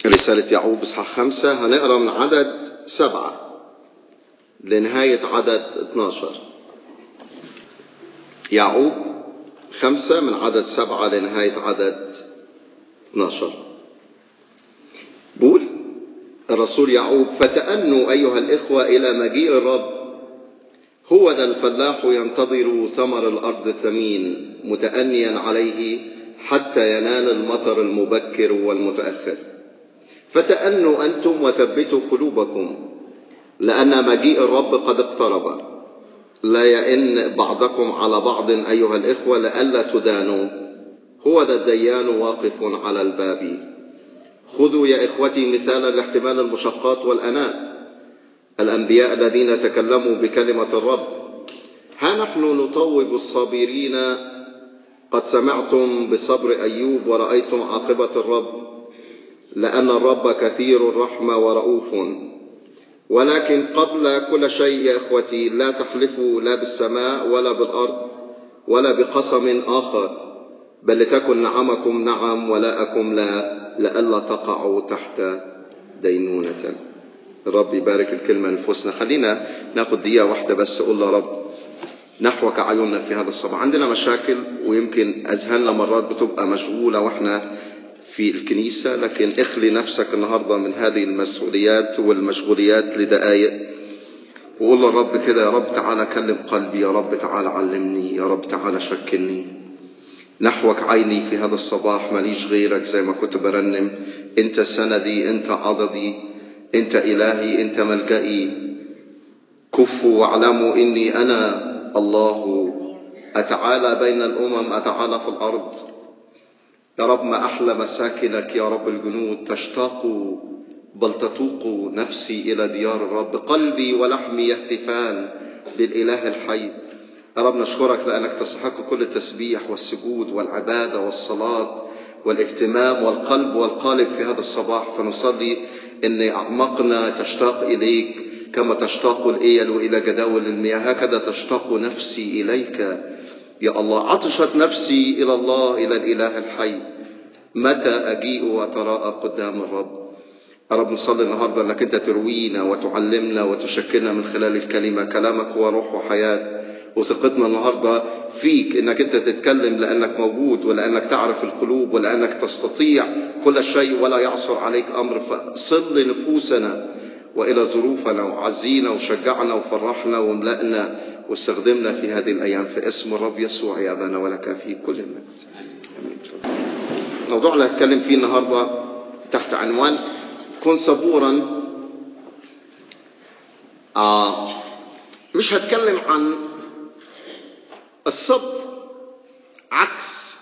رسالة يعقوب إصحاح خمسة هنقرا من عدد سبعة لنهاية عدد 12 يعقوب خمسة من عدد سبعة لنهاية عدد 12 بقول الرسول يعقوب فتأنوا أيها الإخوة إلى مجيء الرب هو ذا الفلاح ينتظر ثمر الأرض الثمين متأنيا عليه حتى ينال المطر المبكر والمتأخر فتأنوا أنتم وثبتوا قلوبكم لأن مجيء الرب قد اقترب لا يئن بعضكم على بعض أيها الإخوة لئلا تدانوا هو ذا الديان واقف على الباب خذوا يا إخوتي مثالا لاحتمال المشقات والأنات الأنبياء الذين تكلموا بكلمة الرب ها نحن نطوب الصابرين قد سمعتم بصبر أيوب ورأيتم عاقبة الرب لأن الرب كثير الرحمة ورؤوف ولكن قبل كل شيء يا إخوتي لا تحلفوا لا بالسماء ولا بالأرض ولا بقسم آخر بل لتكن نعمكم نعم ولاءكم لا لئلا تقعوا تحت دينونة الرب يبارك الكلمة لنفوسنا خلينا ناخد دقيقة واحدة بس قول يا رب نحوك عيوننا في هذا الصباح عندنا مشاكل ويمكن أذهاننا مرات بتبقى مشغولة وإحنا في الكنيسة لكن اخلي نفسك النهاردة من هذه المسؤوليات والمشغوليات لدقائق وقول له رب كده يا رب تعالى كلم قلبي يا رب تعالى علمني يا رب تعالى شكلني نحوك عيني في هذا الصباح ماليش غيرك زي ما كنت برنم انت سندي انت عضدي انت الهي انت ملجئي كفوا واعلموا اني انا الله اتعالى بين الامم اتعالى في الارض يا رب ما أحلى مساكنك يا رب الجنود تشتاق بل تتوق نفسي إلى ديار الرب قلبي ولحمي يهتفان للإله الحي يا رب نشكرك لأنك تستحق كل التسبيح والسجود والعبادة والصلاة والاهتمام والقلب والقالب في هذا الصباح فنصلي أن أعماقنا تشتاق إليك كما تشتاق الإيل إلى جداول المياه هكذا تشتاق نفسي إليك يا الله عطشت نفسي إلى الله إلى الإله الحي متى أجيء وأتراءى قدام الرب يا رب نصلي النهاردة أنك أنت تروينا وتعلمنا وتشكلنا من خلال الكلمة كلامك هو روح وحياة وثقتنا النهاردة فيك أنك أنت تتكلم لأنك موجود ولأنك تعرف القلوب ولأنك تستطيع كل شيء ولا يعصر عليك أمر فصل نفوسنا وإلى ظروفنا وعزينا وشجعنا وفرحنا واملأنا واستخدمنا في هذه الأيام في اسم الرب يسوع يا أبانا ولك في كل المجد الموضوع اللي هتكلم فيه النهاردة تحت عنوان كن صبورا آه مش هتكلم عن الصبر عكس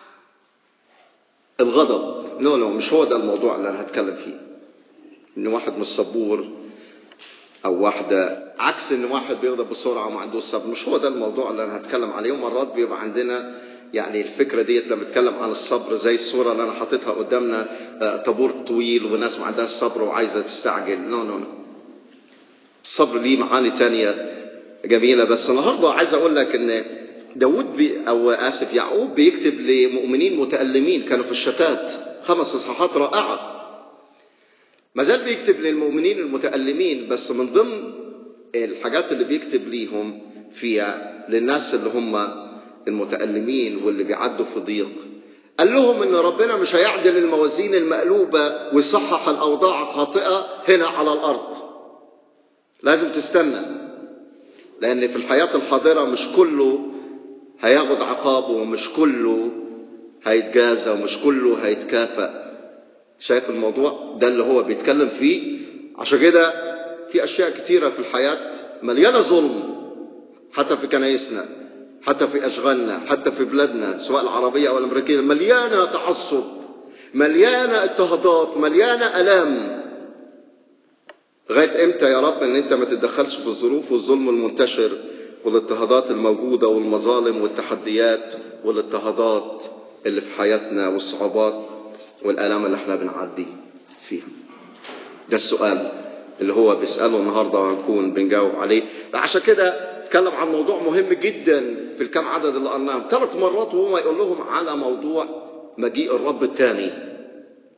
الغضب لا لا مش هو ده الموضوع اللي انا هتكلم فيه ان واحد مش صبور او واحدة عكس ان واحد بيغضب بسرعة وما عندوش صبر مش هو ده الموضوع اللي انا هتكلم عليه ومرات بيبقى عندنا يعني الفكرة ديت لما اتكلم عن الصبر زي الصورة اللي انا حاططها قدامنا طابور طويل وناس ما عندهاش صبر وعايزة تستعجل نو نو نو الصبر ليه معاني تانية جميلة بس النهاردة عايز اقول لك ان داود بي او اسف يعقوب بيكتب لمؤمنين متألمين كانوا في الشتات خمس اصحاحات رائعة ما زال بيكتب للمؤمنين المتألمين بس من ضمن الحاجات اللي بيكتب ليهم فيها للناس اللي هم المتألمين واللي بيعدوا في ضيق قال لهم ان ربنا مش هيعدل الموازين المقلوبة ويصحح الاوضاع الخاطئة هنا على الارض لازم تستنى لان في الحياة الحاضرة مش كله هياخد عقابه ومش كله هيتجازى ومش كله هيتكافئ شايف الموضوع ده اللي هو بيتكلم فيه عشان كده في اشياء كتيره في الحياه مليانه ظلم حتى في كنايسنا حتى في اشغالنا حتى في بلادنا سواء العربيه او الامريكيه مليانه تعصب مليانه اضطهادات مليانه الام لغايه امتى يا رب ان انت ما تتدخلش في الظروف والظلم المنتشر والاضطهادات الموجوده والمظالم والتحديات والاضطهادات اللي في حياتنا والصعوبات والآلام اللي احنا بنعدي فيها ده السؤال اللي هو بيسأله النهاردة وهنكون بنجاوب عليه عشان كده اتكلم عن موضوع مهم جدا في الكام عدد اللي قلناهم ثلاث مرات وهو يقول لهم على موضوع مجيء الرب الثاني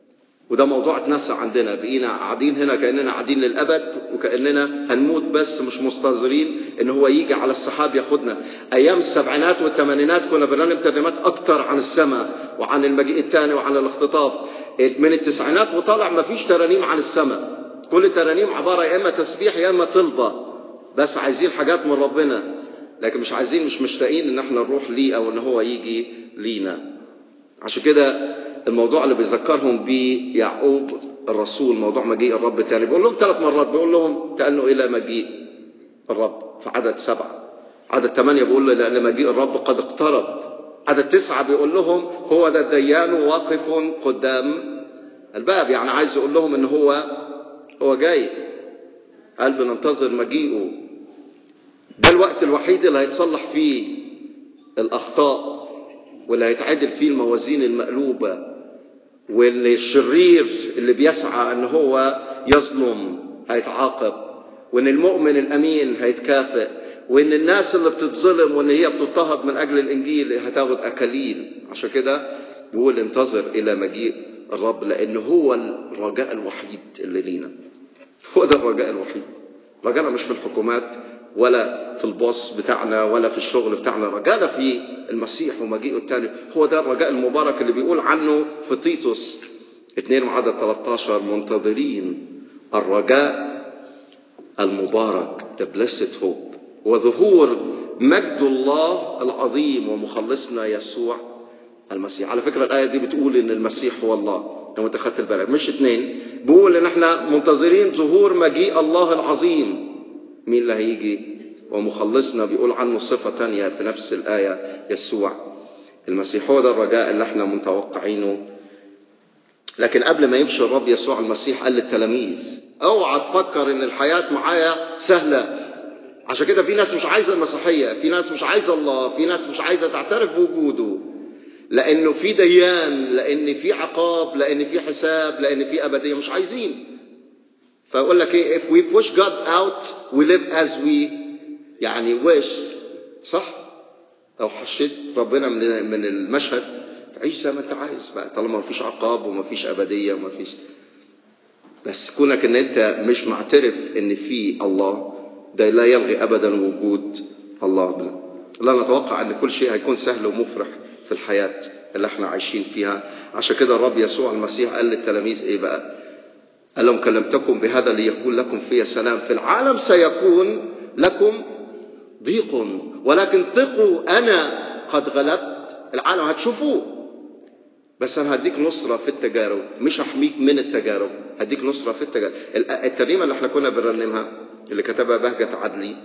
وده موضوع اتنسى عندنا بقينا قاعدين هنا كاننا قاعدين للابد وكاننا هنموت بس مش مستنظرين ان هو يجي على السحاب ياخدنا ايام السبعينات والثمانينات كنا بنرنم ترنيمات اكتر عن السماء وعن المجيء الثاني وعن الاختطاف من التسعينات وطالع ما فيش ترانيم عن السماء كل الترانيم عباره يا اما تسبيح يا اما طلبه بس عايزين حاجات من ربنا لكن مش عايزين مش مشتاقين ان احنا نروح ليه او ان هو يجي لينا عشان كده الموضوع اللي بيذكرهم بيه يعقوب الرسول موضوع مجيء الرب تاني بيقول لهم ثلاث مرات بيقول لهم تأنوا إلى مجيء الرب في عدد سبعة عدد ثمانية بيقول لأن مجيء الرب قد اقترب عدد تسعة بيقول لهم هو ذا الديان واقف قدام الباب يعني عايز يقول لهم ان هو هو جاي قال بننتظر مجيئه ده الوقت الوحيد اللي هيتصلح فيه الأخطاء واللي هيتعدل فيه الموازين المقلوبة واللي الشرير اللي بيسعى ان هو يظلم هيتعاقب وان المؤمن الامين هيتكافئ وان الناس اللي بتتظلم وان هي بتضطهد من اجل الانجيل هتاخد اكاليل عشان كده بيقول انتظر الى مجيء الرب لان هو الرجاء الوحيد اللي لينا هو ده الرجاء الوحيد رجانا مش في الحكومات ولا في الباص بتاعنا ولا في الشغل بتاعنا رجانا في المسيح ومجيئه الثاني هو ده الرجاء المبارك اللي بيقول عنه في تيتوس 2 وعدد 13 منتظرين الرجاء المبارك the blessed hope وظهور مجد الله العظيم ومخلصنا يسوع المسيح على فكرة الآية دي بتقول إن المسيح هو الله لو أنت خدت بالك مش اتنين بيقول إن احنا منتظرين ظهور مجيء الله العظيم مين اللي هيجي ومخلصنا بيقول عنه صفة تانية في نفس الآية يسوع المسيح هو ده الرجاء اللي احنا متوقعينه لكن قبل ما يمشي الرب يسوع المسيح قال للتلاميذ اوعى تفكر ان الحياة معايا سهلة عشان كده في ناس مش عايزة المسيحية في ناس مش عايزة الله في ناس مش عايزة تعترف بوجوده لانه في ديان لان في عقاب لان في حساب لان في ابدية مش عايزين فيقول لك ايه if we push God out we live as we يعني wish صح لو حشيت ربنا من من المشهد تعيش زي ما انت عايز بقى طالما مفيش عقاب ومفيش ابديه ومفيش بس كونك ان انت مش معترف ان في الله ده لا يلغي ابدا وجود الله لا نتوقع ان كل شيء هيكون سهل ومفرح في الحياه اللي احنا عايشين فيها عشان كده الرب يسوع المسيح قال للتلاميذ ايه بقى قال لهم كلمتكم بهذا ليكون لكم في سلام في العالم سيكون لكم ضيق ولكن ثقوا انا قد غلبت العالم هتشوفوه بس انا هديك نصرة في التجارب مش هحميك من التجارب هديك نصرة في التجارب الترنيمة اللي احنا كنا بنرنمها اللي كتبها بهجة عدلي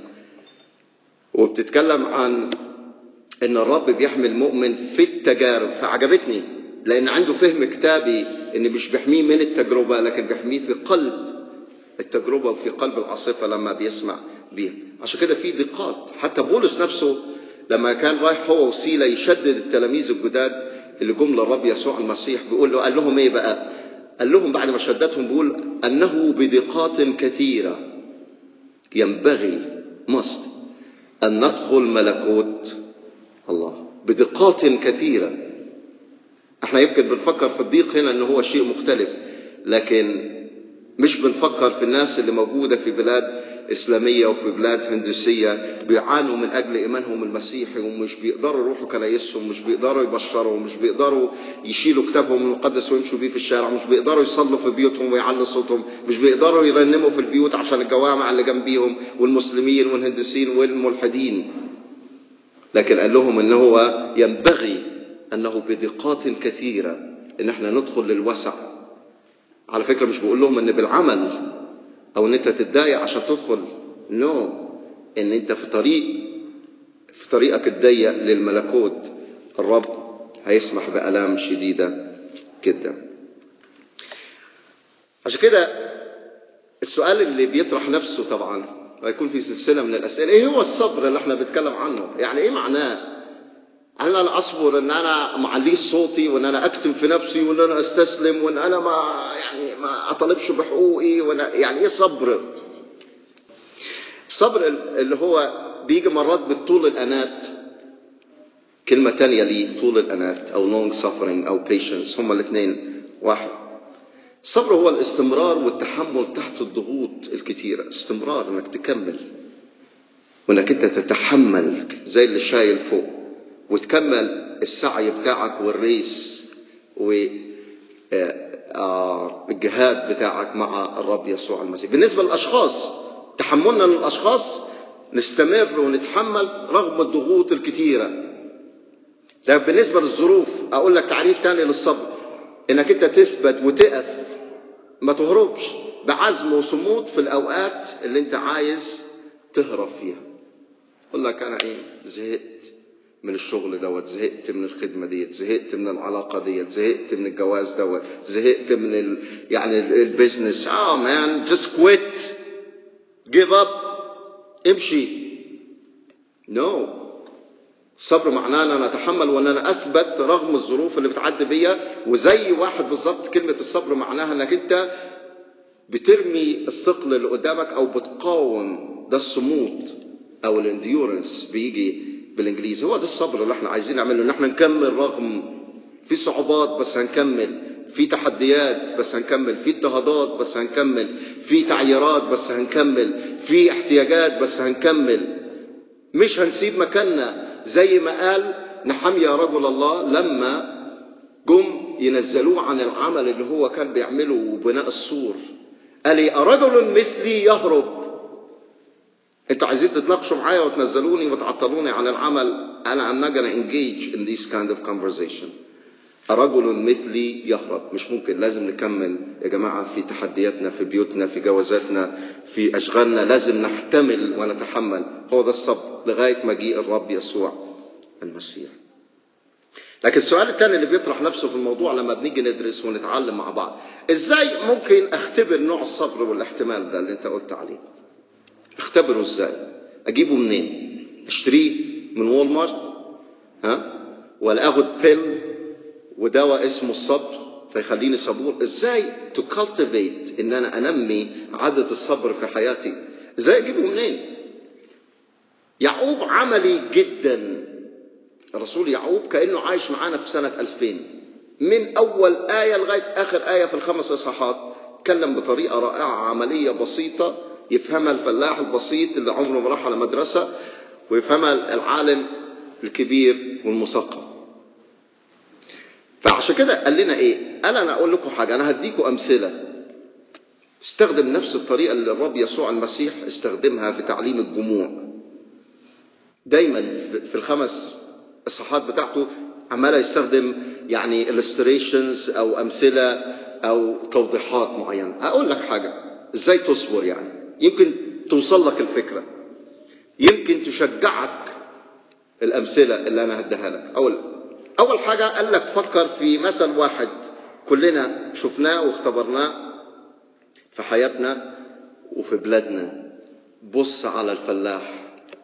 وبتتكلم عن ان الرب بيحمي المؤمن في التجارب فعجبتني لان عنده فهم كتابي ان مش بيحميه من التجربة لكن بيحميه في قلب التجربة وفي قلب العاصفة لما بيسمع بيها عشان كده في ضيقات حتى بولس نفسه لما كان رايح هو وسيلة يشدد التلاميذ الجداد اللي جم للرب يسوع المسيح بيقول له قال لهم ايه بقى قال لهم بعد ما شددهم بيقول انه بضيقات كثيرة ينبغي مست ان ندخل ملكوت الله بدقات كثيرة احنا يمكن بنفكر في الضيق هنا ان هو شيء مختلف لكن مش بنفكر في الناس اللي موجودة في بلاد إسلامية وفي بلاد هندوسية بيعانوا من أجل إيمانهم المسيحي ومش بيقدروا يروحوا كنايسهم مش بيقدروا يبشروا ومش بيقدروا يشيلوا كتابهم المقدس ويمشوا بيه في الشارع مش بيقدروا يصلوا في بيوتهم ويعلوا صوتهم مش بيقدروا يرنموا في البيوت عشان الجوامع اللي جنبيهم والمسلمين والهندوسيين والملحدين لكن قال لهم ان هو ينبغي انه بدقات كثيرة ان احنا ندخل للوسع على فكرة مش بقول لهم ان بالعمل او ان انت تتضايق عشان تدخل نو no. ان انت في طريق في طريقك الضيق للملكوت الرب هيسمح بآلام شديدة جدا عشان كده السؤال اللي بيطرح نفسه طبعا ويكون في سلسلة من الأسئلة ايه هو الصبر اللي احنا بنتكلم عنه يعني ايه معناه هل انا اصبر ان انا معليش صوتي وان انا اكتم في نفسي وان انا استسلم وان انا ما يعني ما اطالبش بحقوقي وانا يعني ايه صبر الصبر اللي هو بيجي مرات بالطول الانات كلمة تانية ليه طول الانات او long suffering او patience هما الاثنين واحد الصبر هو الاستمرار والتحمل تحت الضغوط الكتيرة استمرار انك تكمل وانك انت تتحمل زي اللي شايل فوق وتكمل السعي بتاعك والريس والجهاد بتاعك مع الرب يسوع المسيح بالنسبة للأشخاص تحملنا للأشخاص نستمر ونتحمل رغم الضغوط الكتيرة ده بالنسبة للظروف أقول لك تعريف تاني للصبر إنك أنت تثبت وتقف ما تهربش بعزم وصمود في الأوقات اللي أنت عايز تهرب فيها أقول لك أنا إيه زهقت من الشغل دوت زهقت من الخدمة ديت زهقت من العلاقة ديت زهقت من الجواز دوت زهقت من ال... يعني البيزنس اه مان جست كويت جيف اب امشي نو no. الصبر معناه ان انا اتحمل وان انا اثبت رغم الظروف اللي بتعدي بيا وزي واحد بالظبط كلمه الصبر معناها انك انت بترمي الثقل اللي قدامك او بتقاوم ده الصمود او الانديورنس بيجي بالانجليزي هو ده الصبر اللي احنا عايزين نعمله ان احنا نكمل رغم في صعوبات بس هنكمل في تحديات بس هنكمل في اضطهادات بس هنكمل في تعييرات بس هنكمل في احتياجات بس هنكمل مش هنسيب مكاننا زي ما قال نحميا رجل الله لما جم ينزلوه عن العمل اللي هو كان بيعمله وبناء السور قال لي أرجل مثلي يهرب انتوا عايزين تتناقشوا معايا وتنزلوني وتعطلوني عن العمل انا I'm not gonna engage in this kind of conversation رجل مثلي يهرب مش ممكن لازم نكمل يا جماعة في تحدياتنا في بيوتنا في جوازاتنا في أشغالنا لازم نحتمل ونتحمل هو ده الصبر لغاية مجيء الرب يسوع المسيح لكن السؤال الثاني اللي بيطرح نفسه في الموضوع لما بنيجي ندرس ونتعلم مع بعض ازاي ممكن اختبر نوع الصبر والاحتمال ده اللي انت قلت عليه اختبره ازاي اجيبه منين اشتريه من وول مارت ها ولا اخد بيل ودواء اسمه الصبر فيخليني صبور ازاي تو كالتيفيت ان انا انمي عاده الصبر في حياتي ازاي اجيبه منين يعقوب عملي جدا الرسول يعقوب كانه عايش معانا في سنه 2000 من اول ايه لغايه اخر ايه في الخمس اصحاحات اتكلم بطريقه رائعه عمليه بسيطه يفهمها الفلاح البسيط اللي عمره ما راح على مدرسه ويفهمها العالم الكبير والمثقف فعشان كده قال لنا ايه قال انا اقول لكم حاجه انا هديكم امثله استخدم نفس الطريقه اللي الرب يسوع المسيح استخدمها في تعليم الجموع دايما في الخمس اصحاحات بتاعته عمال يستخدم يعني illustrations او امثله او توضيحات معينه هقول لك حاجه ازاي تصبر يعني يمكن توصل لك الفكره يمكن تشجعك الامثله اللي انا هديها لك اقول لك أول حاجة قال لك فكر في مثل واحد كلنا شفناه واختبرناه في حياتنا وفي بلادنا بص على الفلاح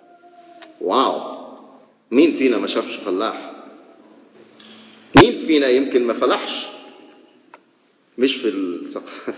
واو مين فينا ما شافش فلاح مين فينا يمكن ما فلحش مش في الثقافة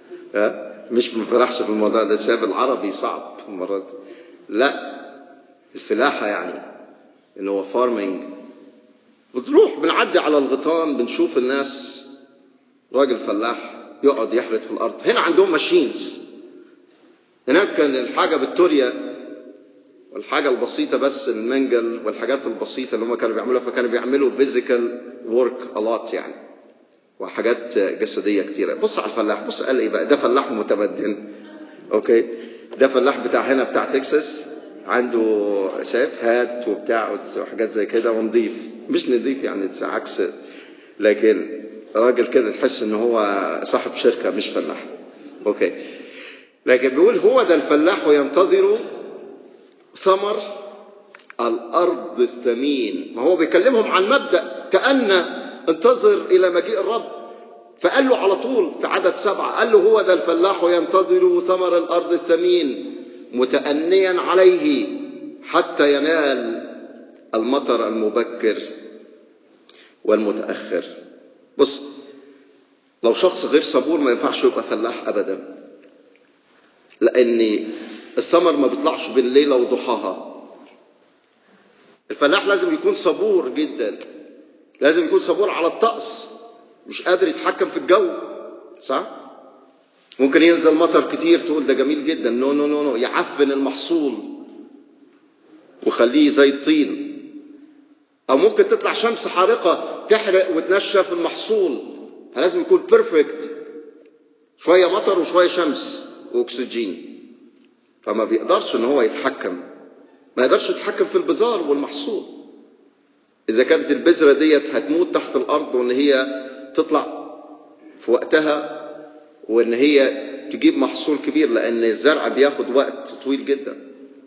مش ما فلحش في الموضوع ده شايف العربي صعب مرات لا الفلاحة يعني اللي هو فارمنج بتروح بنعدي على الغيطان بنشوف الناس راجل فلاح يقعد يحرث في الارض هنا عندهم ماشينز هناك كان الحاجه بالتوريا والحاجه البسيطه بس المنجل والحاجات البسيطه اللي هم كانوا بيعملوها فكانوا بيعملوا فيزيكال ورك الوت يعني وحاجات جسديه كتيره بص على الفلاح بص قال ايه بقى ده فلاح متمدن اوكي ده فلاح بتاع هنا بتاع تكساس عنده شايف هات وبتاع وحاجات زي كده ونضيف مش نضيف يعني عكس لكن راجل كده تحس ان هو صاحب شركه مش فلاح اوكي لكن بيقول هو ده الفلاح وينتظر ثمر الارض الثمين ما هو بيكلمهم عن مبدا كان انتظر الى مجيء الرب فقال له على طول في عدد سبعه قال له هو ده الفلاح وينتظر ثمر الارض الثمين متأنيا عليه حتى ينال المطر المبكر والمتأخر بص لو شخص غير صبور ما ينفعش يبقى فلاح أبدا لأن الثمر ما بيطلعش بالليلة وضحاها الفلاح لازم يكون صبور جدا لازم يكون صبور على الطقس مش قادر يتحكم في الجو صح ممكن ينزل مطر كتير تقول ده جميل جدا نو نو نو نو يعفن المحصول وخليه زي الطين او ممكن تطلع شمس حارقه تحرق وتنشف المحصول لازم يكون بيرفكت شويه مطر وشويه شمس واكسجين فما بيقدرش ان هو يتحكم ما يقدرش يتحكم في البذار والمحصول اذا كانت البذره ديت هتموت تحت الارض وان هي تطلع في وقتها وان هي تجيب محصول كبير لان الزرع بياخد وقت طويل جدا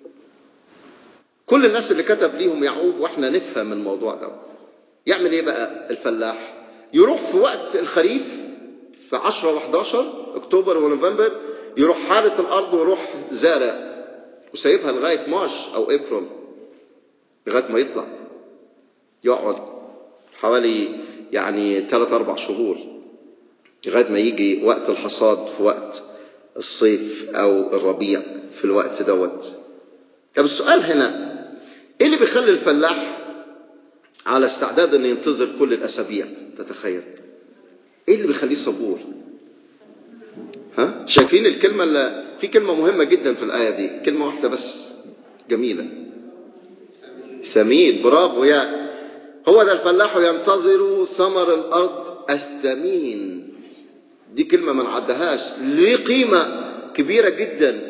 كل الناس اللي كتب ليهم يعقوب واحنا نفهم الموضوع ده يعمل ايه بقى الفلاح يروح في وقت الخريف في 10 و11 اكتوبر ونوفمبر يروح حالة الارض ويروح زارع وسايبها لغاية مارش او ابريل لغاية ما يطلع يقعد حوالي يعني 3 4 شهور لغاية ما يجي وقت الحصاد في وقت الصيف او الربيع في الوقت دوت طب السؤال هنا ايه اللي بيخلي الفلاح على استعداد انه ينتظر كل الاسابيع تتخيل ايه اللي بيخليه صبور ها شايفين الكلمه اللي في كلمه مهمه جدا في الايه دي كلمه واحده بس جميله ثمين برافو يا هو ده الفلاح ينتظر ثمر الارض الثمين دي كلمه ما نعدهاش ليه قيمه كبيره جدا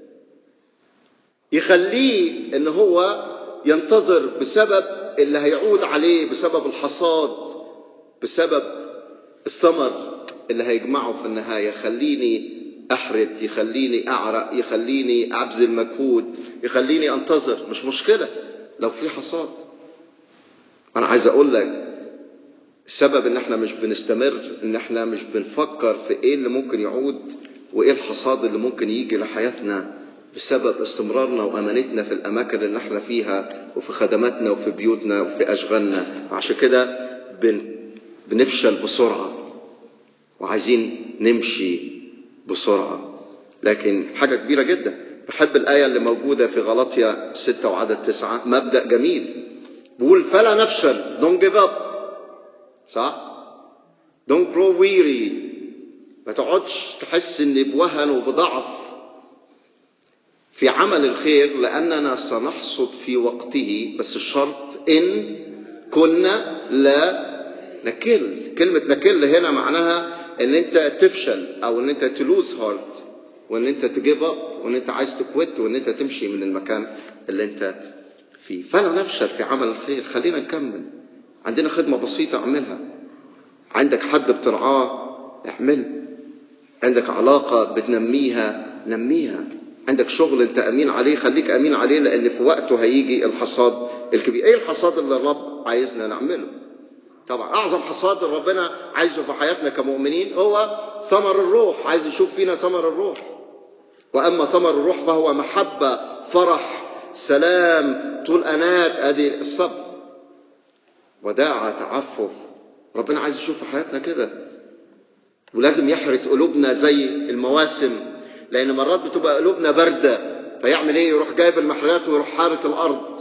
يخليه ان هو ينتظر بسبب اللي هيعود عليه بسبب الحصاد بسبب الثمر اللي هيجمعه في النهاية يخليني أحرد يخليني أعرق يخليني أبذل مجهود يخليني أنتظر مش مشكلة لو في حصاد أنا عايز أقول لك السبب إن إحنا مش بنستمر إن إحنا مش بنفكر في إيه اللي ممكن يعود وإيه الحصاد اللي ممكن يجي لحياتنا بسبب استمرارنا وامانتنا في الاماكن اللي احنا فيها وفي خدماتنا وفي بيوتنا وفي اشغالنا عشان كده بن بنفشل بسرعه وعايزين نمشي بسرعه لكن حاجه كبيره جدا بحب الايه اللي موجوده في غلطيا 6 وعدد 9 مبدا جميل بيقول فلا نفشل don't give up صح don't grow weary ما تقعدش تحس ان بوهن وبضعف في عمل الخير لأننا سنحصد في وقته بس الشرط إن كنا لا نكل كلمة نكل هنا معناها إن أنت تفشل أو إن أنت تلوز هارت وإن أنت تجيب أب وإن أنت عايز تكوت وإن أنت تمشي من المكان اللي أنت فيه فلا نفشل في عمل الخير خلينا نكمل عندنا خدمة بسيطة اعملها عندك حد بترعاه اعمل عندك علاقة بتنميها نميها عندك شغل انت امين عليه خليك امين عليه لان في وقته هيجي الحصاد الكبير ايه الحصاد اللي الرب عايزنا نعمله طبعا اعظم حصاد ربنا عايزه في حياتنا كمؤمنين هو ثمر الروح عايز يشوف فينا ثمر الروح واما ثمر الروح فهو محبه فرح سلام طول انات ادي الصبر وداعة تعفف ربنا عايز يشوف في حياتنا كده ولازم يحرق قلوبنا زي المواسم لان مرات بتبقى قلوبنا بارده فيعمل ايه يروح جايب المحرات ويروح حارة الارض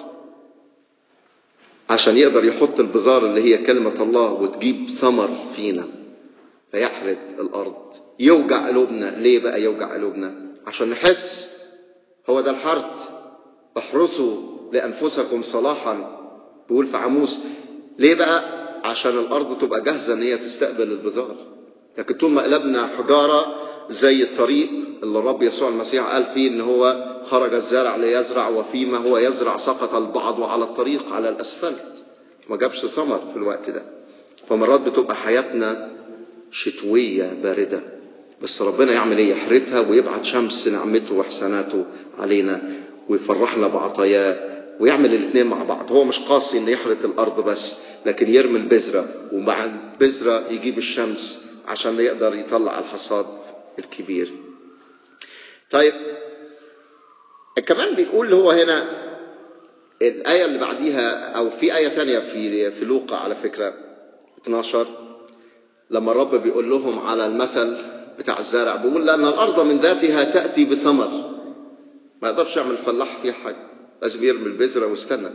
عشان يقدر يحط البذار اللي هي كلمة الله وتجيب ثمر فينا فيحرد الارض يوجع قلوبنا ليه بقى يوجع قلوبنا عشان نحس هو ده الحرث احرثوا لانفسكم صلاحا بيقول في عموس ليه بقى عشان الارض تبقى جاهزه ان هي تستقبل البذار لكن طول ما قلبنا حجاره زي الطريق اللي الرب يسوع المسيح قال فيه ان هو خرج الزارع ليزرع وفيما هو يزرع سقط البعض على الطريق على الاسفلت ما جابش ثمر في الوقت ده فمرات بتبقى حياتنا شتويه بارده بس ربنا يعمل ايه يحرتها ويبعت شمس نعمته واحساناته علينا ويفرحنا بعطاياه ويعمل الاثنين مع بعض هو مش قاسي ان يحرث الارض بس لكن يرمي البذره ومع البذره يجيب الشمس عشان يقدر يطلع الحصاد الكبير طيب كمان بيقول هو هنا الآية اللي بعديها أو في آية تانية في في لوقا على فكرة 12 لما الرب بيقول لهم على المثل بتاع الزارع بيقول لأن الأرض من ذاتها تأتي بثمر ما يقدرش يعمل فلاح فيها حاجة لازم يرمي البذرة ويستنى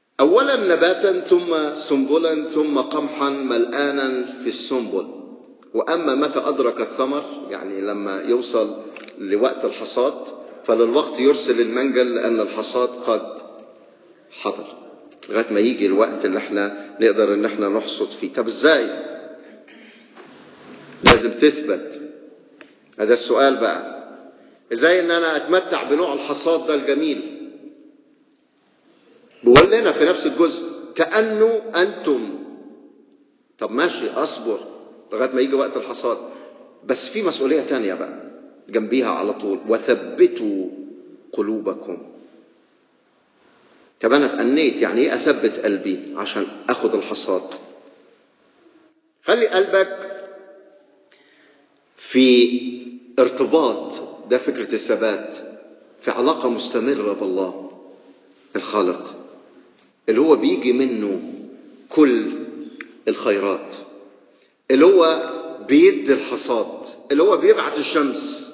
أولا نباتا ثم سنبلا ثم قمحا ملآنا في السنبل وأما متى أدرك الثمر يعني لما يوصل لوقت الحصاد فللوقت يرسل المنجل لأن الحصاد قد حضر لغاية ما يجي الوقت اللي احنا نقدر ان احنا نحصد فيه طب ازاي لازم تثبت هذا السؤال بقى ازاي ان انا اتمتع بنوع الحصاد ده الجميل بيقول لنا في نفس الجزء تأنوا انتم طب ماشي اصبر لغايه ما يجي وقت الحصاد بس في مسؤوليه تانية بقى جنبيها على طول وثبتوا قلوبكم طب انا اتأنيت يعني ايه اثبت قلبي عشان اخد الحصاد خلي قلبك في ارتباط ده فكرة الثبات في علاقة مستمرة بالله الخالق اللي هو بيجي منه كل الخيرات اللي هو بيدي الحصاد اللي هو بيبعت الشمس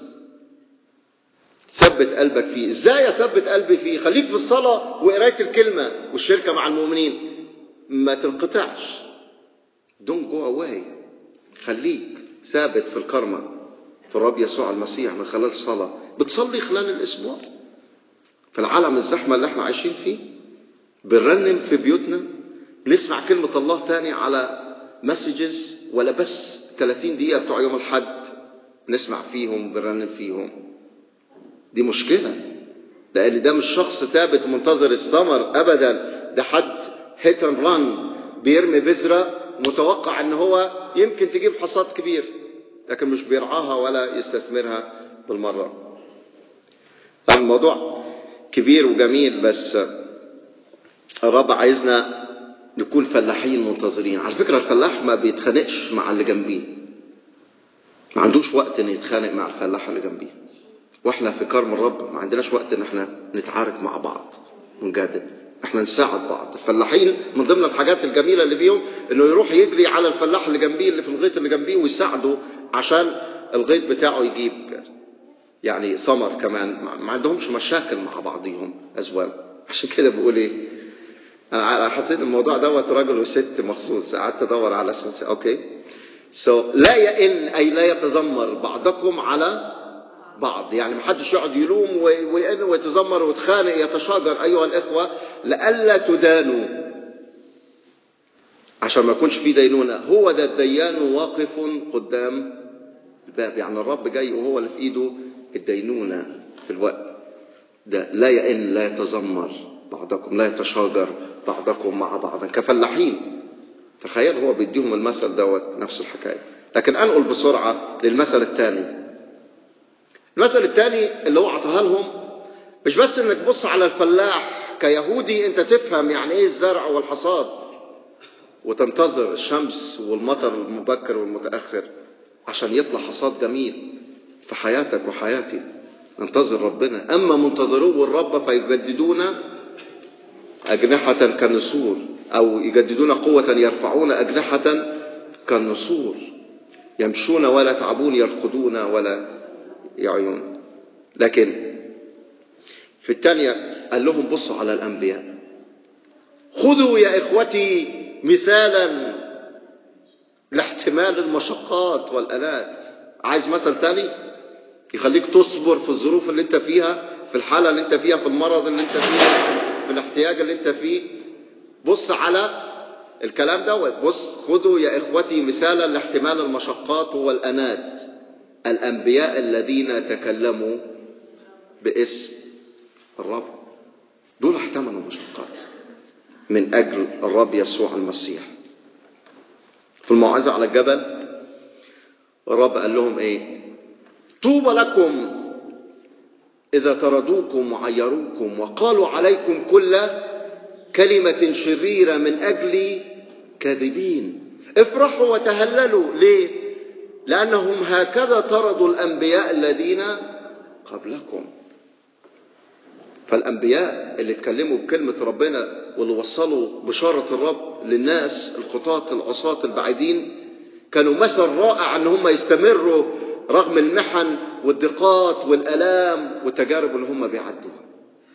ثبت قلبك فيه ازاي اثبت قلبي فيه خليك في الصلاة وقراية الكلمة والشركة مع المؤمنين ما تنقطعش don't go away خليك ثابت في الكرمة في الرب يسوع المسيح من خلال الصلاة بتصلي خلال الأسبوع في العالم الزحمة اللي احنا عايشين فيه بنرنم في بيوتنا نسمع كلمة الله تاني على مسجز ولا بس 30 دقيقة بتوع يوم الحد نسمع فيهم بنرنم فيهم دي مشكلة لأن ده مش شخص ثابت منتظر الثمر أبدا ده حد هيت اند ران بيرمي بذرة متوقع ان هو يمكن تجيب حصاد كبير لكن مش بيرعاها ولا يستثمرها بالمرة الموضوع كبير وجميل بس الرب عايزنا نكون فلاحين منتظرين على فكرة الفلاح ما بيتخانقش مع اللي جنبيه ما عندوش وقت ان يتخانق مع الفلاح اللي جنبيه واحنا في كرم الرب ما عندناش وقت ان احنا نتعارك مع بعض ونجادل احنا نساعد بعض الفلاحين من ضمن الحاجات الجميلة اللي فيهم انه يروح يجري على الفلاح اللي جنبيه اللي في الغيط اللي جنبيه ويساعده عشان الغيط بتاعه يجيب يعني ثمر كمان ما عندهمش مشاكل مع بعضهم ازواج عشان كده بقول ايه انا حطيت الموضوع دوت راجل وست مخصوص قعدت ادور على اساس اوكي سو so, لا يئن اي لا يتذمر بعضكم على بعض يعني محدش يقعد يلوم ويئن ويتذمر ويتخانق يتشاجر ايها الاخوه لئلا تدانوا عشان ما يكونش في دينونه هو ده الديان واقف قدام الباب يعني الرب جاي وهو اللي في ايده الدينونه في الوقت ده لا يئن لا يتذمر بعضكم لا يتشاجر بعضكم مع بعض كفلاحين تخيل هو بيديهم المثل دوت نفس الحكايه لكن انقل بسرعه للمثل الثاني المثل الثاني اللي هو عطاها لهم مش بس انك تبص على الفلاح كيهودي انت تفهم يعني ايه الزرع والحصاد وتنتظر الشمس والمطر المبكر والمتاخر عشان يطلع حصاد جميل في حياتك وحياتي ننتظر ربنا اما منتظروا الرب فيجددون اجنحه كالنسور او يجددون قوه يرفعون اجنحه كالنسور يمشون ولا يتعبون يرقدون ولا يعيون لكن في الثانية قال لهم بصوا على الأنبياء خذوا يا إخوتي مثالا لاحتمال المشقات والأنات عايز مثل تاني يخليك تصبر في الظروف اللي انت فيها في الحالة اللي انت فيها في المرض اللي انت فيه في الاحتياج اللي انت فيه بص على الكلام دوت بص خذوا يا إخوتي مثالا لاحتمال المشقات والأنات الأنبياء الذين تكلموا باسم الرب دول احتملوا مشقات من أجل الرب يسوع المسيح في الموعظة على الجبل الرب قال لهم ايه طوبى لكم إذا طردوكم وعيروكم وقالوا عليكم كل كلمة شريرة من أجل كاذبين افرحوا وتهللوا ليه لأنهم هكذا طردوا الأنبياء الذين قبلكم فالأنبياء اللي اتكلموا بكلمة ربنا واللي وصلوا بشارة الرب للناس الخطاة العصاة البعيدين كانوا مثل رائع ان هم يستمروا رغم المحن والضيقات والآلام والتجارب اللي هم بيعدوها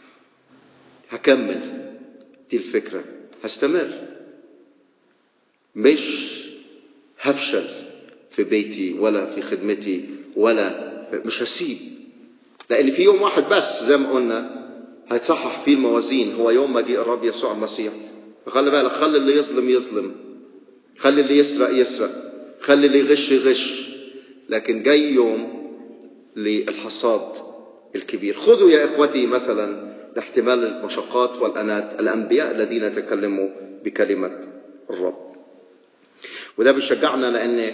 هكمل دي الفكرة هستمر مش هفشل في بيتي ولا في خدمتي ولا مش هسيب لان في يوم واحد بس زي ما قلنا هيتصحح فيه الموازين هو يوم مجيء الرب يسوع المسيح فخلي بالك خلي اللي يظلم يظلم خلي اللي يسرق يسرق خلي اللي يغش يغش لكن جاي يوم للحصاد الكبير خذوا يا اخوتي مثلا لاحتمال المشقات والانات الانبياء الذين تكلموا بكلمه الرب وده بيشجعنا لان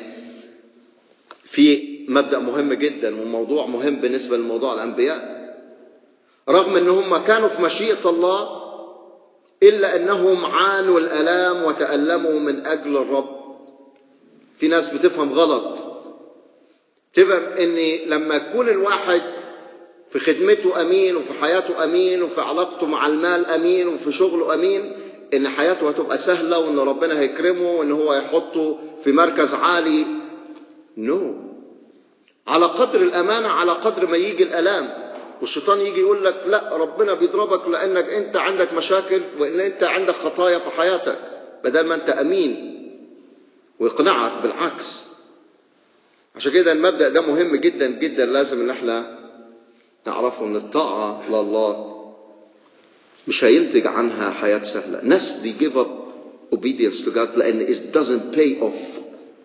في مبدا مهم جدا وموضوع مهم بالنسبه لموضوع الانبياء رغم ان هم كانوا في مشيئه الله الا انهم عانوا الالام وتالموا من اجل الرب في ناس بتفهم غلط تفهم ان لما يكون الواحد في خدمته امين وفي حياته امين وفي علاقته مع المال امين وفي شغله امين ان حياته هتبقى سهله وان ربنا هيكرمه وان هو هيحطه في مركز عالي نو no. على قدر الامانه على قدر ما يجي الالام والشيطان يجي يقول لك لا ربنا بيضربك لانك انت عندك مشاكل وان انت عندك خطايا في حياتك بدل ما انت امين ويقنعك بالعكس عشان كده المبدا ده مهم جدا جدا لازم ان احنا نعرفه ان الطاعه لله مش هينتج عنها حياه سهله ناس دي give up obedience to God لان it doesn't pay off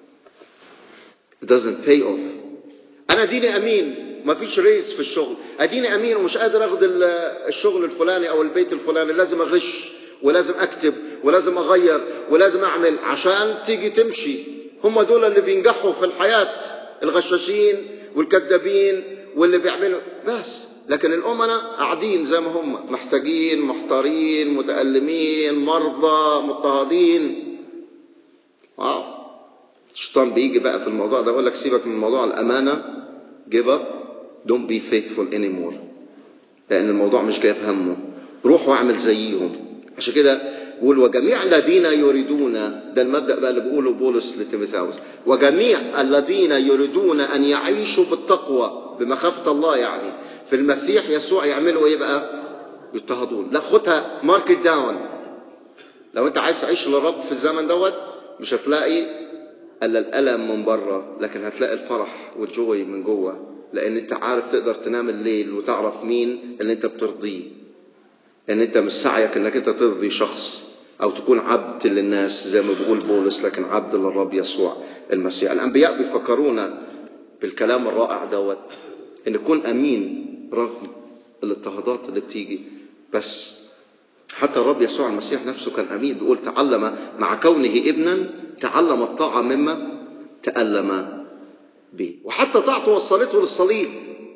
it doesn't pay off انا ديني امين ما فيش ريس في الشغل اديني امين ومش قادر اخد الشغل الفلاني او البيت الفلاني لازم اغش ولازم اكتب ولازم اغير ولازم اعمل عشان تيجي تمشي هم دول اللي بينجحوا في الحياة الغشاشين والكذابين واللي بيعملوا بس لكن الأمناء قاعدين زي ما هم محتاجين محتارين متألمين مرضى مضطهدين واو الشيطان بيجي بقى في الموضوع ده يقول لك سيبك من موضوع الأمانة give up don't be faithful anymore لأن الموضوع مش جايب همه روح واعمل زيهم عشان كده بيقول وجميع الذين يريدون ده المبدأ بقى اللي بيقوله بولس لتيموثاوس وجميع الذين يريدون أن يعيشوا بالتقوى بمخافة الله يعني في المسيح يسوع يعملوا ايه بقى؟ يضطهدون لا خدها مارك داون لو انت عايز تعيش للرب في الزمن دوت مش هتلاقي الا الالم من بره لكن هتلاقي الفرح والجوي من جوه لان انت عارف تقدر تنام الليل وتعرف مين اللي انت بترضيه ان انت مش سعيك انك انت ترضي شخص او تكون عبد للناس زي ما بيقول بولس لكن عبد للرب يسوع المسيح الانبياء بيفكرونا بالكلام الرائع دوت ان نكون امين رغم الاضطهادات اللي بتيجي بس حتى الرب يسوع المسيح نفسه كان امين بيقول تعلم مع كونه ابنا تعلم الطاعه مما تالم به وحتى طاعته وصلته للصليب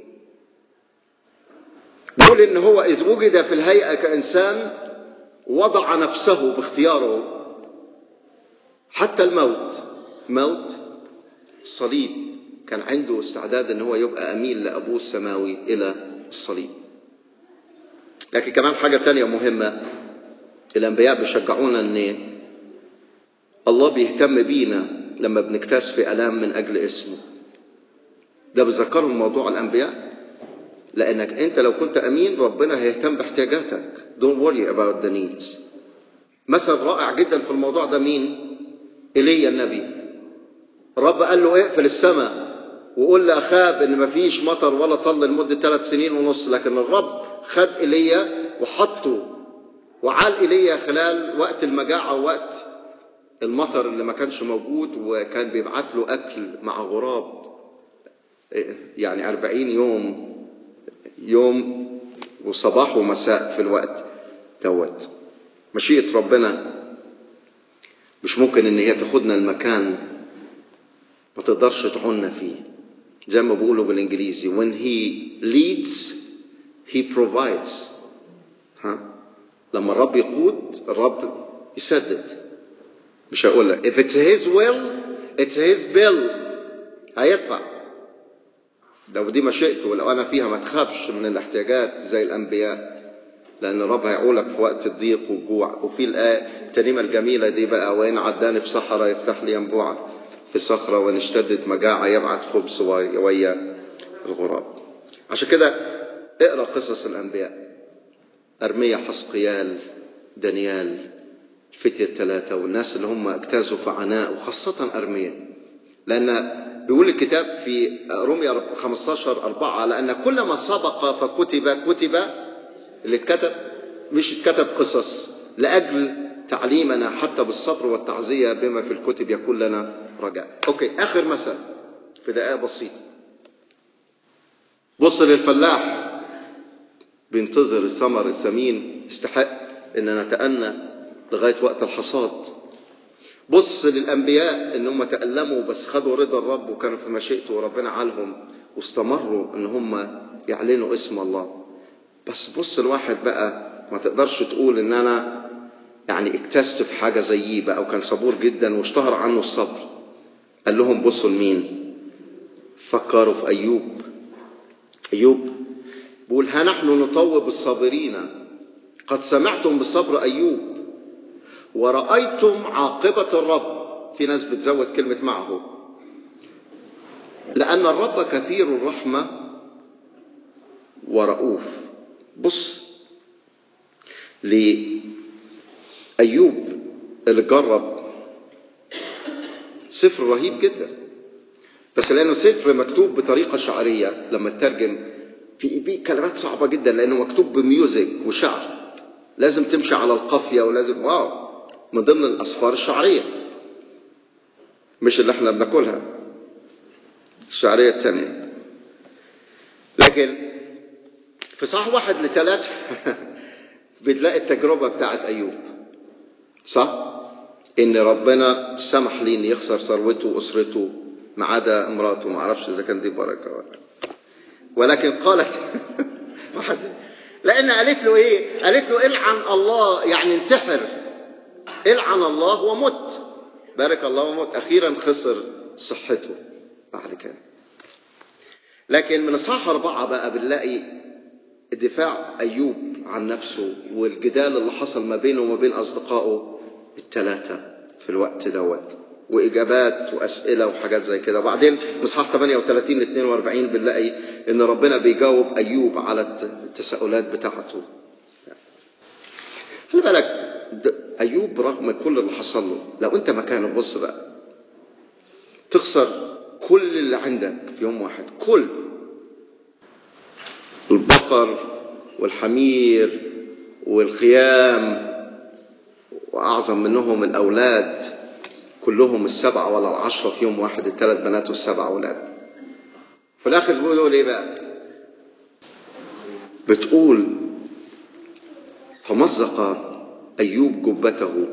بيقول ان هو اذ وجد في الهيئه كانسان وضع نفسه باختياره حتى الموت موت الصليب كان عنده استعداد ان هو يبقى امين لابوه السماوي الى الصليب لكن كمان حاجه تانية مهمه الانبياء بيشجعونا ان الله بيهتم بينا لما بنكتاس في الام من اجل اسمه ده بيذكروا موضوع الانبياء لانك انت لو كنت امين ربنا هيهتم باحتياجاتك don't worry about the needs مثل رائع جدا في الموضوع ده مين ايليا النبي الرب قال له اقفل السماء وقول لاخاب ان مفيش مطر ولا طل لمده ثلاث سنين ونص لكن الرب خد ايليا وحطه وعال ايليا خلال وقت المجاعه ووقت المطر اللي ما كانش موجود وكان بيبعت له اكل مع غراب يعني أربعين يوم يوم وصباح ومساء في الوقت دوت مشيئة ربنا مش ممكن ان هي تاخدنا المكان ما تقدرش تعنا فيه زي ما بيقولوا بالانجليزي when he leads he provides ها لما الرب يقود الرب يسدد مش هقول لك if it's his will it's his bill هيدفع لو دي مشيئته ولو انا فيها ما تخافش من الاحتياجات زي الانبياء لان الرب هيعولك في وقت الضيق والجوع وفي الايه الترنيمه الجميله دي بقى وين عداني في صحراء يفتح لي ينبوع في صخره وان اشتدت مجاعه يبعت خبز ويا الغراب عشان كده اقرا قصص الانبياء ارميا حسقيال دانيال الفتية الثلاثة والناس اللي هم اجتازوا في عناء وخاصة أرميا لأن بيقول الكتاب في روميا 15 4 لأن كل ما سبق فكتب كتب اللي اتكتب مش اتكتب قصص لأجل تعليمنا حتى بالصبر والتعزية بما في الكتب يكون لنا رجاء أوكي آخر مثل في دقائق بسيطة بص للفلاح بينتظر الثمر الثمين يستحق ان نتأنى لغاية وقت الحصاد بص للأنبياء ان هم تألموا بس خدوا رضا الرب وكانوا في مشيئته وربنا عالهم واستمروا ان هم يعلنوا اسم الله بس بص الواحد بقى ما تقدرش تقول ان انا يعني اكتست في حاجة زيه بقى وكان صبور جدا واشتهر عنه الصبر قال لهم بصوا لمين فكروا في أيوب أيوب بيقول ها نحن نطوب الصابرين قد سمعتم بصبر أيوب ورأيتم عاقبة الرب في ناس بتزود كلمة معه لأن الرب كثير الرحمة ورؤوف بص لأيوب اللي جرب سفر رهيب جدا بس لأنه سفر مكتوب بطريقة شعرية لما تترجم في في كلمات صعبة جدا لأنه مكتوب بميوزك وشعر لازم تمشي على القافية ولازم واو من ضمن الأسفار الشعرية مش اللي احنا بناكلها الشعرية التانية لكن في صح واحد لثلاثة بتلاقي التجربة بتاعت أيوب صح؟ إن ربنا سمح لي إن يخسر ثروته وأسرته ما عدا امراته ما اعرفش إذا كان دي بركة ولا ولكن قالت واحد لأن قالت له إيه؟ قالت له العن الله يعني انتحر العن الله ومت بارك الله ومت أخيرا خسر صحته بعد كده لكن من اصحاح أربعة بقى بنلاقي دفاع أيوب عن نفسه والجدال اللي حصل ما بينه وما بين أصدقائه الثلاثة في الوقت دوت وإجابات وأسئلة وحاجات زي كده وبعدين من اصحاح 38 ل 42 بنلاقي إن ربنا بيجاوب أيوب على التساؤلات بتاعته خلي بالك أيوب رغم كل اللي حصل له لو أنت مكانه بص بقى تخسر كل اللي عندك في يوم واحد كل البقر والحمير والخيام وأعظم منهم الأولاد كلهم السبعة ولا العشرة في يوم واحد الثلاث بنات والسبع أولاد في الآخر بيقولوا ليه بقى بتقول فمزق أيوب جبته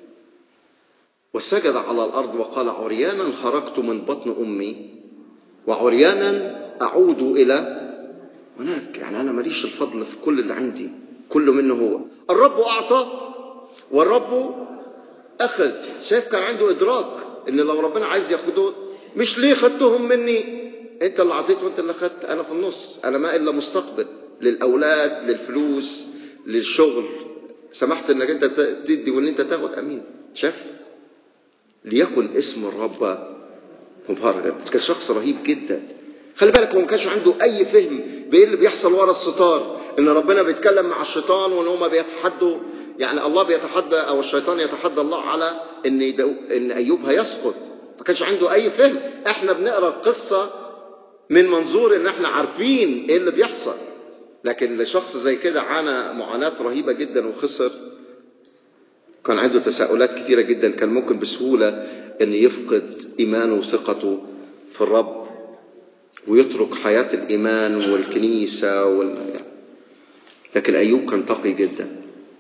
وسجد على الأرض وقال عريانا خرجت من بطن أمي وعريانا أعود إلى هناك يعني أنا ماليش الفضل في كل اللي عندي كله منه هو الرب أعطى والرب أخذ شايف كان عنده إدراك إن لو ربنا عايز ياخده مش ليه خدتهم مني أنت اللي أعطيت وأنت اللي خدت أنا في النص أنا ما إلا مستقبل للأولاد للفلوس للشغل سمحت إنك أنت تدي وإن أنت تاخد أمين شاف ليكن اسم الرب مباركا كان شخص رهيب جدا خلي بالك هو ما كانش عنده اي فهم بايه اللي بيحصل ورا الستار ان ربنا بيتكلم مع الشيطان وان هما بيتحدوا يعني الله بيتحدى او الشيطان يتحدى الله على ان يدو ان ايوب هيسقط ما كانش عنده اي فهم احنا بنقرا القصه من منظور ان احنا عارفين ايه اللي بيحصل لكن لشخص زي كده عانى معاناه رهيبه جدا وخسر كان عنده تساؤلات كثيرة جدا كان ممكن بسهولة أن يفقد إيمانه وثقته في الرب ويترك حياة الإيمان والكنيسة وال... لكن أيوب كان تقي جدا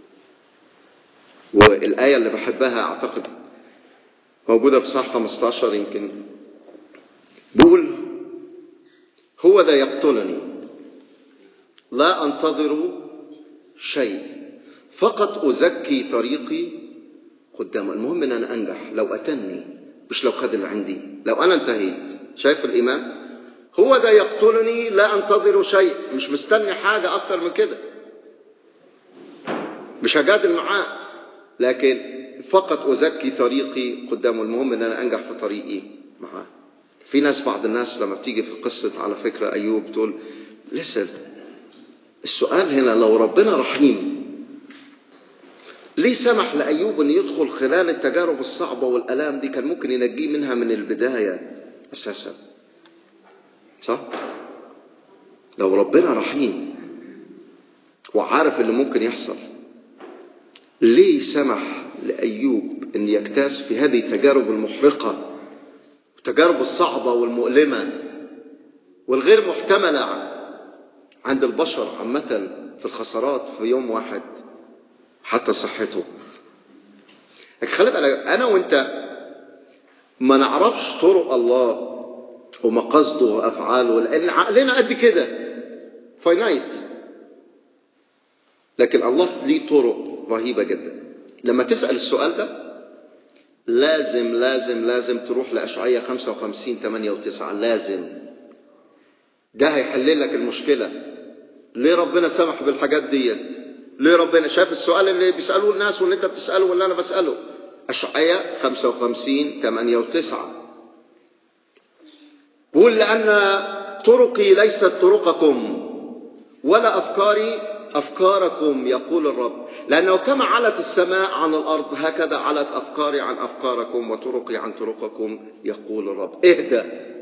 والآية اللي بحبها أعتقد موجودة في صح 15 يمكن بيقول هو ذا يقتلني لا أنتظر شيء فقط أزكي طريقي قدامه المهم أن أنا أنجح لو أتني مش لو خد اللي عندي لو أنا انتهيت شايف الإيمان هو ده يقتلني لا أنتظر شيء مش مستني حاجة أكتر من كده مش هجادل معاه لكن فقط أزكي طريقي قدامه المهم أن أنا أنجح في طريقي معاه في ناس بعض الناس لما بتيجي في قصة على فكرة أيوب تقول لسن السؤال هنا لو ربنا رحيم ليه سمح لأيوب أن يدخل خلال التجارب الصعبة والألام دي كان ممكن ينجيه منها من البداية أساسا صح لو ربنا رحيم وعارف اللي ممكن يحصل ليه سمح لأيوب أن يجتاز في هذه التجارب المحرقة والتجارب الصعبة والمؤلمة والغير محتملة عند البشر عامة في الخسارات في يوم واحد حتى صحته خلي بالك أنا وأنت ما نعرفش طرق الله ومقاصده وأفعاله لأن عقلنا قد كده فاينايت لكن الله ليه طرق رهيبة جدا لما تسأل السؤال ده لازم لازم لازم تروح لأشعية 55 8 و9 لازم ده هيحل لك المشكلة ليه ربنا سمح بالحاجات ديت ليه ربنا شاف السؤال اللي بيسألوه الناس واللي انت بتسأله واللي انا بسأله أشعية 55 8 و9 بيقول لأن طرقي ليست طرقكم ولا أفكاري أفكاركم يقول الرب لأنه كما علت السماء عن الأرض هكذا علت أفكاري عن أفكاركم وطرقي عن طرقكم يقول الرب اهدى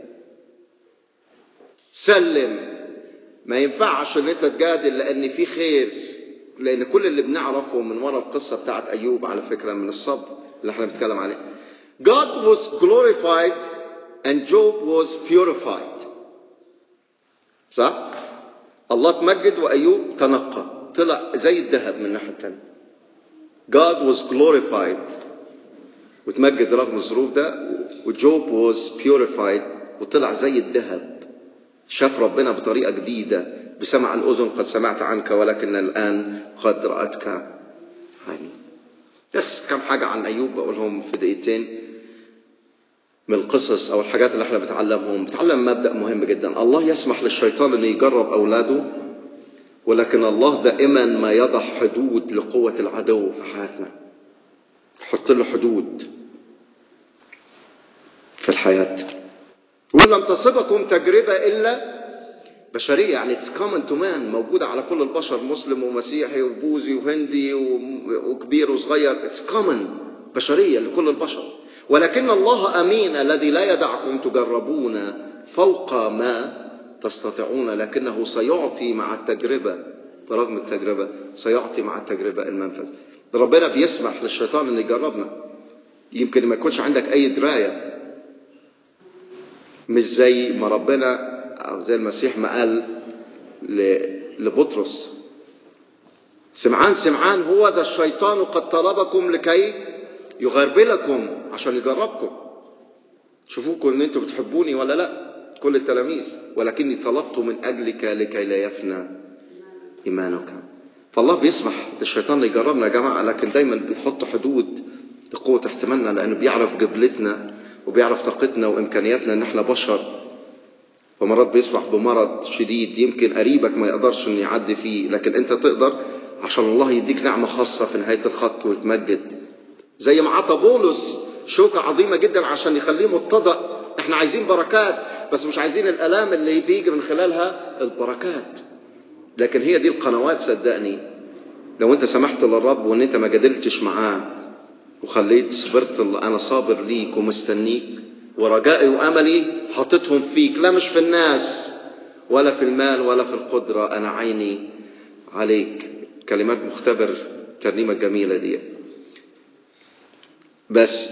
سلم ما ينفعش ان انت تجادل لان في خير لان كل اللي بنعرفه من ورا القصه بتاعت ايوب على فكره من الصبر اللي احنا بنتكلم عليه God was glorified and Job was purified صح الله تمجد وايوب تنقى طلع زي الذهب من الناحيه الثانيه God was glorified وتمجد رغم الظروف ده وجوب was purified وطلع زي الذهب شاف ربنا بطريقة جديدة بسمع الأذن قد سمعت عنك ولكن الآن قد رأتك عيني بس كم حاجة عن أيوب بقولهم في دقيقتين من القصص أو الحاجات اللي احنا بنتعلمهم بتعلم مبدأ مهم جدا الله يسمح للشيطان أنه يجرب أولاده ولكن الله دائما ما يضع حدود لقوة العدو في حياتنا حط له حدود في الحياة ولم تصبكم تجربة إلا بشرية يعني اتس common to man موجودة على كل البشر مسلم ومسيحي وبوذي وهندي وكبير وصغير اتس common بشرية لكل البشر ولكن الله أمين الذي لا يدعكم تجربون فوق ما تستطيعون لكنه سيعطي مع التجربة برغم التجربة سيعطي مع التجربة المنفذ ربنا بيسمح للشيطان أن يجربنا يمكن ما يكونش عندك أي دراية مش زي ما ربنا أو زي المسيح ما قال لبطرس سمعان سمعان هو ذا الشيطان قد طلبكم لكي يغربلكم عشان يجربكم شوفوكم ان انتوا بتحبوني ولا لا كل التلاميذ ولكني طلبت من اجلك لكي لا يفنى ايمانك فالله بيسمح للشيطان يجربنا يا جماعه لكن دايما بيحط حدود لقوه احتمالنا لانه بيعرف جبلتنا وبيعرف طاقتنا وامكانياتنا ان احنا بشر ومرات بيسمح بمرض شديد يمكن قريبك ما يقدرش انه يعدي فيه لكن انت تقدر عشان الله يديك نعمه خاصه في نهايه الخط ويتمجد زي ما عطى بولس شوكه عظيمه جدا عشان يخليه متضع احنا عايزين بركات بس مش عايزين الالام اللي بيجي من خلالها البركات لكن هي دي القنوات صدقني لو انت سمحت للرب وان انت ما جادلتش معاه وخليت صبرت انا صابر ليك ومستنيك ورجائي واملي حاططهم فيك لا مش في الناس ولا في المال ولا في القدرة انا عيني عليك كلمات مختبر الترنيمة الجميلة دي بس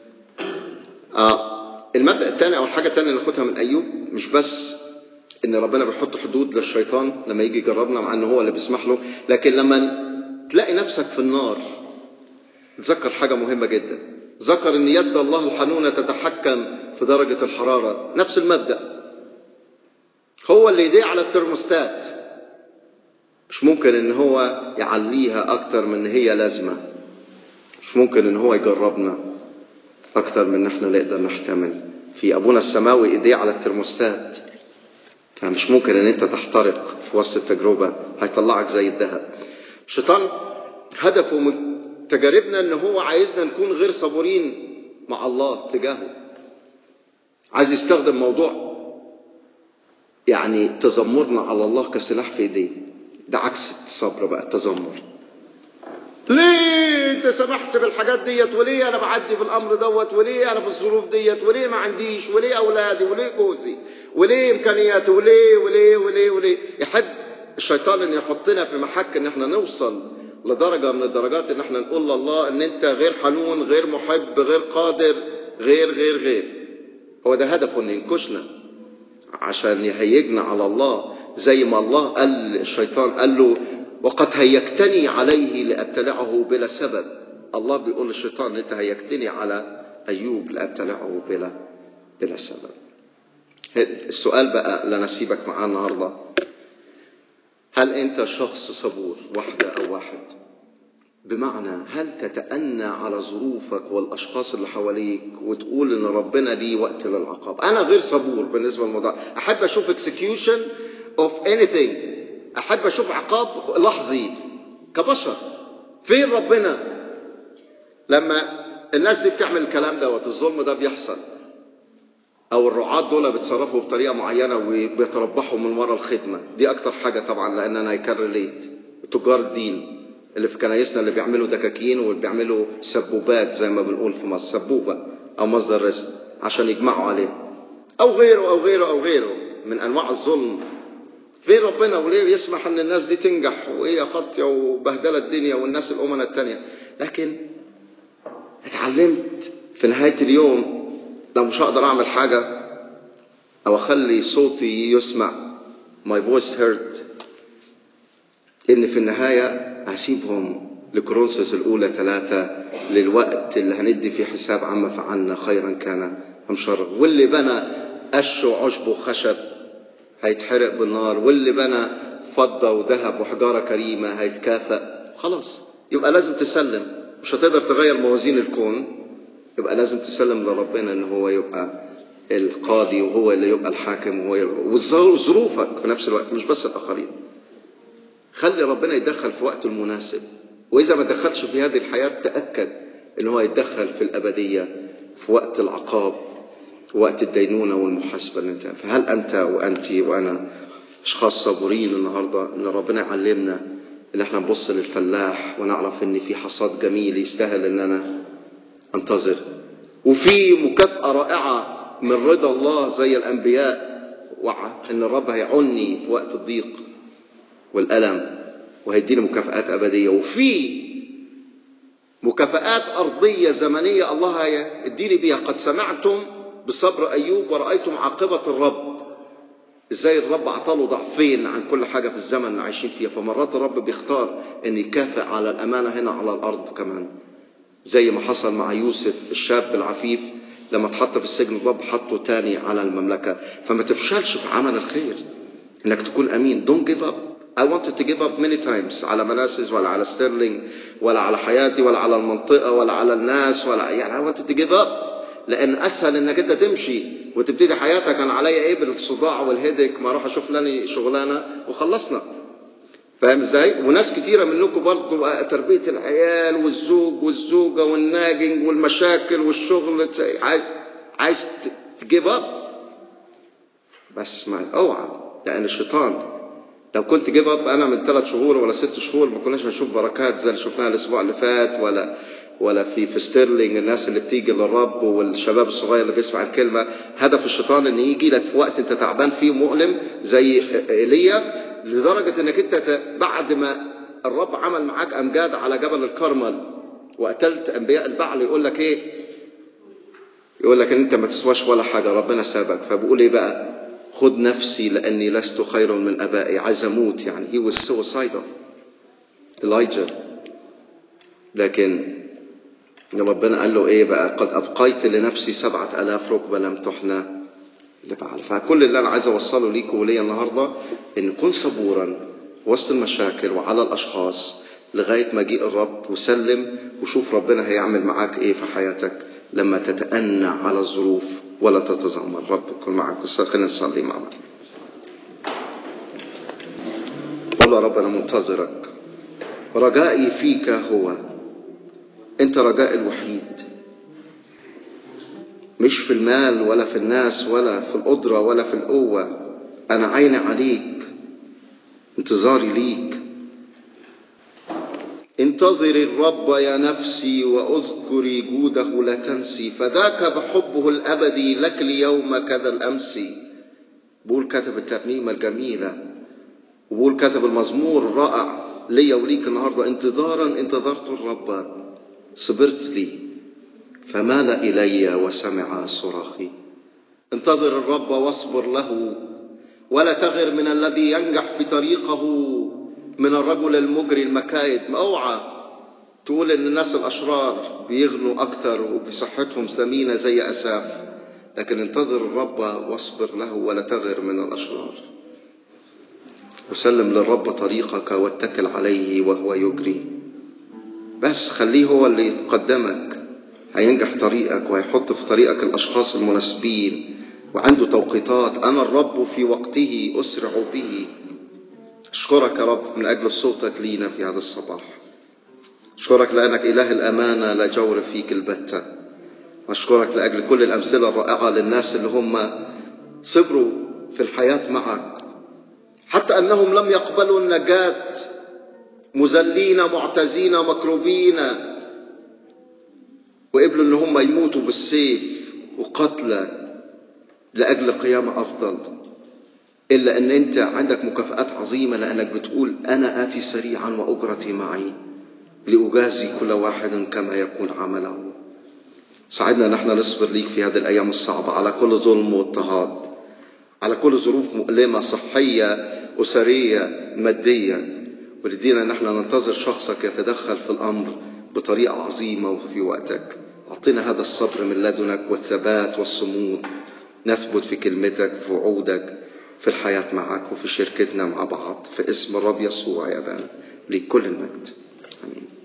آه المبدأ الثاني او الحاجة الثانية اللي ناخدها من ايوب مش بس ان ربنا بيحط حدود للشيطان لما يجي يجربنا مع ان هو اللي بيسمح له لكن لما تلاقي نفسك في النار تذكر حاجة مهمة جدا ذكر ان يد الله الحنونة تتحكم في درجة الحرارة نفس المبدأ هو اللي يديه على الترموستات مش ممكن ان هو يعليها اكتر من هي لازمة مش ممكن ان هو يجربنا اكتر من احنا نقدر نحتمل في ابونا السماوي ايديه على الترموستات فمش ممكن ان انت تحترق في وسط التجربة هيطلعك زي الذهب الشيطان هدفه من تجاربنا ان هو عايزنا نكون غير صبورين مع الله تجاهه عايز يستخدم موضوع يعني تذمرنا على الله كسلاح في ايديه ده عكس الصبر بقى التذمر ليه ليه انت سمحت بالحاجات ديت وليه انا بعدي في الامر دوت وليه انا في الظروف ديت وليه ما عنديش وليه اولادي وليه جوزي وليه امكانياتي وليه وليه وليه وليه يحب الشيطان ان يحطنا في محك ان احنا نوصل لدرجة من الدرجات ان احنا نقول لله ان انت غير حنون غير محب غير قادر غير غير غير هو ده هدفه ان ينكشنا عشان يهيجنا على الله زي ما الله قال الشيطان قال له وقد هيجتني عليه لأبتلعه بلا سبب الله بيقول للشيطان انت هيجتني على أيوب لأبتلعه بلا بلا سبب السؤال بقى اللي انا اسيبك معاه النهارده هل انت شخص صبور واحدة او واحد بمعنى هل تتأنى على ظروفك والاشخاص اللي حواليك وتقول ان ربنا ليه وقت للعقاب انا غير صبور بالنسبة للموضوع احب اشوف execution of anything احب اشوف عقاب لحظي كبشر فين ربنا لما الناس دي بتعمل الكلام دوت الظلم ده بيحصل او الرعاة دول بيتصرفوا بطريقة معينة وبيتربحوا من ورا الخدمة دي اكتر حاجة طبعا لان انا يكرليت تجار الدين اللي في كنايسنا اللي بيعملوا دكاكين واللي بيعملوا سبوبات زي ما بنقول في مصر سبوبة او مصدر رزق عشان يجمعوا عليه او غيره او غيره او غيره من انواع الظلم فين ربنا وليه يسمح ان الناس دي تنجح وهي خاطيه وبهدله الدنيا والناس الامنا التانية لكن اتعلمت في نهايه اليوم لو مش هقدر اعمل حاجه او اخلي صوتي يسمع my voice heard ان في النهايه هسيبهم لكرونسوس الاولى ثلاثة للوقت اللي هندي فيه حساب عما فعلنا خيرا كان ام شرا واللي بنى قش وعشب وخشب هيتحرق بالنار واللي بنى فضة وذهب وحجارة كريمة هيتكافئ خلاص يبقى لازم تسلم مش هتقدر تغير موازين الكون يبقى لازم تسلم لربنا ان هو يبقى القاضي وهو اللي يبقى الحاكم وهو وظروفك في نفس الوقت مش بس الاخرين خلي ربنا يتدخل في وقته المناسب واذا ما دخلش في هذه الحياة تأكد ان هو يتدخل في الابدية في وقت العقاب وقت الدينونة والمحاسبة اللي انت فهل انت وانت وانا اشخاص صبورين النهاردة ان ربنا يعلمنا ان احنا نبص للفلاح ونعرف ان في حصاد جميل يستاهل ان انا انتظر وفي مكافأة رائعة من رضا الله زي الانبياء وعى ان الرب هيعني في وقت الضيق والألم وهيديني مكافآت أبدية وفي مكافآت أرضية زمنية الله هيديني بيها قد سمعتم بصبر أيوب ورأيتم عاقبة الرب ازاي الرب عطاله ضعفين عن كل حاجة في الزمن اللي عايشين فيها فمرات الرب بيختار ان يكافئ على الأمانة هنا على الأرض كمان زي ما حصل مع يوسف الشاب العفيف لما اتحط في السجن الرب حطه تاني على المملكة فما تفشلش في عمل الخير انك تكون امين don't give up I wanted to give up many times على مناسس ولا على ستيرلينج ولا على حياتي ولا على المنطقة ولا على الناس ولا يعني I wanted to give up لأن أسهل إنك أنت تمشي وتبتدي حياتك أنا عليا إيه بالصداع والهيدك ما أروح أشوف لاني شغلانة وخلصنا فاهم ازاي؟ وناس كتيرة منكم برضه تربية العيال والزوج والزوجة والناجنج والمشاكل والشغل عايز عايز تجيب اب بس ما اوعى لأن الشيطان لو كنت جيب اب انا من ثلاث شهور ولا ست شهور ما كناش هنشوف بركات زي اللي شفناها الاسبوع اللي فات ولا ولا في في ستيرلينج الناس اللي بتيجي للرب والشباب الصغير اللي بيسمع الكلمه هدف الشيطان ان يجي لك في وقت انت تعبان فيه مؤلم زي ايليا لدرجه انك انت بعد ما الرب عمل معاك امجاد على جبل الكرمل وقتلت انبياء البعل يقول لك ايه؟ يقول لك ان انت ما تسواش ولا حاجه ربنا سابك فبقول ايه بقى؟ خذ نفسي لأني لست خير من أبائي عايز أموت يعني he was suicidal Elijah لكن ربنا قال له إيه بقى قد أبقيت لنفسي سبعة ألاف ركبة لم تحنى لبعل فكل اللي أنا عايز أوصله ليكم وليا النهاردة إن كن صبورا وسط المشاكل وعلى الأشخاص لغاية مجيء الرب وسلم وشوف ربنا هيعمل معاك إيه في حياتك لما تتأنى على الظروف ولا تتذمر رب يكون معك خلينا نصلي مع بعض والله يا رب انا منتظرك رجائي فيك هو انت رجائي الوحيد مش في المال ولا في الناس ولا في القدرة ولا في القوة انا عيني عليك انتظاري ليك انتظري الرب يا نفسي واذكري جوده لا تنسي فذاك بحبه الابدي لك اليوم كذا الامس بقول كاتب الترنيمه الجميله وبقول كاتب المزمور الرائع ليا وليك النهارده انتظارا انتظرت الرب صبرت لي فمال الي وسمع صراخي انتظر الرب واصبر له ولا تغر من الذي ينجح في طريقه من الرجل المجري المكايد اوعى تقول ان الناس الاشرار بيغنوا اكتر وبصحتهم ثمينه زي اساف لكن انتظر الرب واصبر له ولا تغر من الاشرار وسلم للرب طريقك واتكل عليه وهو يجري بس خليه هو اللي يتقدمك هينجح طريقك وهيحط في طريقك الاشخاص المناسبين وعنده توقيتات انا الرب في وقته اسرع به اشكرك يا رب من اجل صوتك لينا في هذا الصباح اشكرك لانك اله الامانه لا جور فيك البته واشكرك لاجل كل الامثله الرائعه للناس اللي هم صبروا في الحياه معك حتى انهم لم يقبلوا النجاه مذلين معتزين مكروبين وقبلوا ان هم يموتوا بالسيف وقتلى لاجل قيامه افضل الا ان انت عندك مكافآت عظيمه لانك بتقول انا اتي سريعا واجرتي معي لاجازي كل واحد كما يكون عمله ساعدنا نحن نصبر ليك في هذه الايام الصعبه على كل ظلم واضطهاد على كل ظروف مؤلمه صحيه اسريه ماديه ولدينا نحن ننتظر شخصك يتدخل في الامر بطريقه عظيمه وفي وقتك اعطنا هذا الصبر من لدنك والثبات والصمود نثبت في كلمتك في وعودك في الحياة معك وفي شركتنا مع بعض في اسم الرب يسوع يا بان لكل المجد آمين